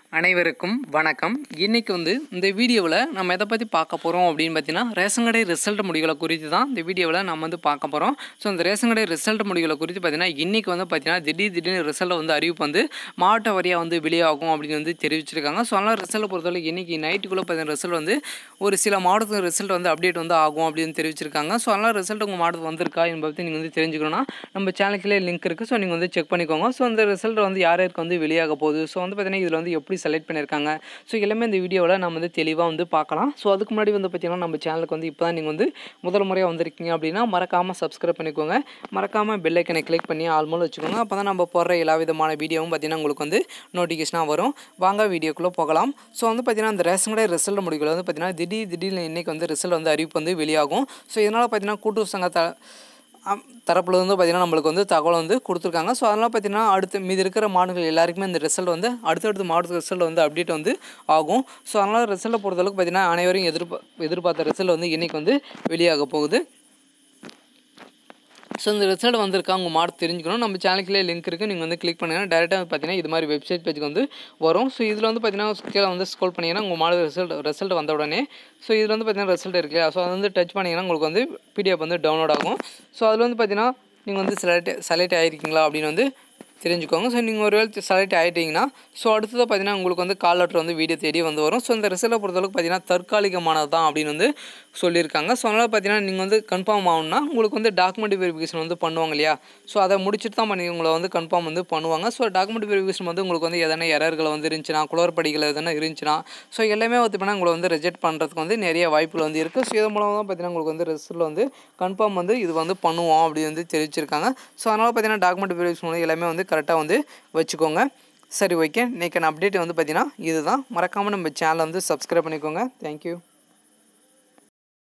அனைவருக்கும் வணக்கம் இன்றைக்கி வந்து இந்த வீடியோவில் நம்ம எதை பற்றி பார்க்க போகிறோம் அப்படின்னு பார்த்தீங்கன்னா ரேஷன் கடை ரிசல்ட் முடிவுகளை குறித்து தான் இந்த வீடியோவில் நம்ம வந்து பார்க்க போகிறோம் ஸோ இந்த ரேஷன் கடை ரிசல்ட் முடிவுகளை குறித்து பார்த்தீங்கன்னா இன்றைக்கி வந்து பார்த்தீங்கன்னா திடீர் திடீர்னு ரிசல்ட் வந்து அறிவிப்பு வந்து மாவட்ட வாரியாக வந்து வெளியாகும் அப்படின்னு வந்து தெரிவிச்சிருக்காங்க ஸோ அதனால் ரிசல்ட் பொறுத்தவரை இன்றைக்கி நைட்டுக்குள்ளே பார்த்தீங்கன்னா ரிசல்ட் வந்து ஒரு சில மாவட்டத்துக்கு ரிசல்ட் வந்து அப்டேட் வந்து ஆகும் அப்படின்னு தெரிவிச்சிருக்காங்க ஸோ அதனால் ரிசல்ட் உங்கள் மாவட்டத்துக்கு வந்திருக்கா என்பதை பற்றி நீங்கள் வந்து தெரிஞ்சுக்கணும்னா நம்ம சேனலுக்குள்ளே லிங்க் இருக்குது ஸோ நீங்கள் வந்து செக் பண்ணிக்கோங்க ஸோ அந்த ரிசல்ட் வந்து யார் யாருக்கு வந்து வெளியாக போகுது ஸோ வந்து பார்த்தீங்கன்னா இதில் வந்து எப்படி செலக்ட் பண்ணியிருக்காங்க ஸோ எல்லாமே இந்த வீடியோவில் நம்ம வந்து தெளிவாக வந்து பார்க்கலாம் ஸோ அதுக்கு முன்னாடி வந்து பார்த்தீங்கன்னா நம்ம சேனலுக்கு வந்து இப்போ தான் நீங்கள் வந்து முதல் முறையாக வந்திருக்கீங்க அப்படின்னா மறக்காமல் சப்ஸ்கிரைப் பண்ணிக்கோங்க மறக்காமல் பெல் ஐக்கனை கிளிக் பண்ணி ஆல்மோல் வச்சுக்கோங்க அப்போ தான் நம்ம போடுற எல்லா விதமான வீடியோவும் பார்த்தீங்கன்னா உங்களுக்கு வந்து நோட்டிஃபிகேஷனாக வரும் வாங்க வீடியோக்குள்ளே போகலாம் ஸோ வந்து பார்த்தீங்கன்னா அந்த ரேஷன் கடை ரிசல்ட் முடிவுகள் வந்து பார்த்தீங்கன்னா திடீர் திடீர்னு இன்றைக்கி வந்து ரிசல்ட் வந்து அறிவிப்பு வந்து வெளியாகும் ஸோ இதனால் பார்த்தீங்கன்னா கூட்டுறவு சங்க த ஆம், தரப்புல வந்து பார்த்திங்கன்னா நம்மளுக்கு வந்து தகவல் வந்து கொடுத்துருக்காங்க ஸோ அதனால் பார்த்தீங்கன்னா அடுத்து மீதி இருக்கிற மாடுகள் எல்லாருக்குமே இந்த ரிசல்ட் வந்து அடுத்தடுத்த மாவட்டத்து ரிசல்ட் வந்து அப்டேட் வந்து ஆகும் ஸோ அதனால் ரிசல்ட்டை பொறுத்தளவுக்கு பார்த்தீங்கன்னா அனைவரும் எதிர்பா எதிர்பார்த்த ரிசல்ட் வந்து இன்றைக்கி வந்து வெளியாக போகுது ஸோ இந்த ரிசல்ட் வந்திருக்கா உங்கள் மாடு தெரிஞ்சுக்கணும் நம்ம சேனலுக்குள்ளே லிங்க் இருக்குது நீங்கள் வந்து கிளிக் பண்ணிங்கன்னா டேரெக்டாக பார்த்தீங்கன்னா இது மாதிரி வெப்சைட் பேஜுக்கு வந்து வரும் ஸோ இதில் வந்து பார்த்தீங்கன்னா கீழே வந்து ஸ்க்ரோல் பண்ணிங்கன்னா உங்கள் மாடு ரிசல்ட் ரிசல்ட் வந்த உடனே ஸோ இதில் வந்து பார்த்தீங்கன்னா ரிசல்ட் இருக்கு இல்லையா ஸோ அதை வந்து டச் பண்ணிங்கன்னா உங்களுக்கு வந்து பிடிஎஃப் வந்து டவுன்லோட் ஆகும் ஸோ அதில் வந்து பார்த்தீங்கன்னா நீங்கள் வந்து செலக்ட் செலக்ட் ஆகிருக்கீங்களா அப்படின்னு வந்து தெரிஞ்சுக்கோங்க ஸோ நீங்கள் ஒரு வேளை செலக்ட் ஆகிட்டீங்கன்னா ஸோ அடுத்ததாக பார்த்தீங்கன்னா உங்களுக்கு வந்து கால் லெட்டர் வந்து வீடியோ தேடி வந்து வரும் ஸோ இந்த ரிசல்ட்டை பொறுத்தளவுக்கு பார்த்தீங்கன்னா தற்காலிகமானது தான் அப்படின்னு வந்து சொல்லியிருக்காங்க ஸோ அதனால் பார்த்தீங்கன்னா நீங்கள் வந்து கன்ஃபார்ம் ஆகணும்னா உங்களுக்கு வந்து டாக்குமெண்ட் வெரிஃபிகேஷன் வந்து பண்ணுவாங்க இல்லையா ஸோ அதை முடிச்சுட்டு தான் பண்ணி உங்களை வந்து கன்ஃபார்ம் வந்து பண்ணுவாங்க ஸோ டாக்குமெண்ட் வெரிஃபிகேஷன் வந்து உங்களுக்கு வந்து எதனா எரர்கள் வந்து இருந்துச்சுன்னா குளறுபடிகள் எதனா இருந்துச்சுன்னா ஸோ எல்லாமே வந்து பார்த்தீங்கன்னா உங்களை வந்து ரிஜெக்ட் பண்ணுறதுக்கு வந்து நிறைய வாய்ப்புகள் வந்து இருக்குது ஸோ இதன் மூலமாக தான் பார்த்தீங்கன்னா உங்களுக்கு வந்து ரிசல்ட் வந்து கன்ஃபார்ம் வந்து இது வந்து பண்ணுவோம் அப்படி வந்து தெரிவிச்சிருக்காங்க ஸோ அதனால் பார்த்தீங்கன்னா டாக்குமெண்ட் வெரிஃபிகேஷன் வந்து எல்லாமே வந்து கரெக்டாக வந்து வச்சுக்கோங்க சரி ஓகே இன்றைக்கான அப்டேட் வந்து பார்த்தீங்கன்னா இதுதான் மறக்காமல் நம்ம சேனலை வந்து சப்ஸ்கிரைப் பண்ணிக்கோங்க தேங்க்யூ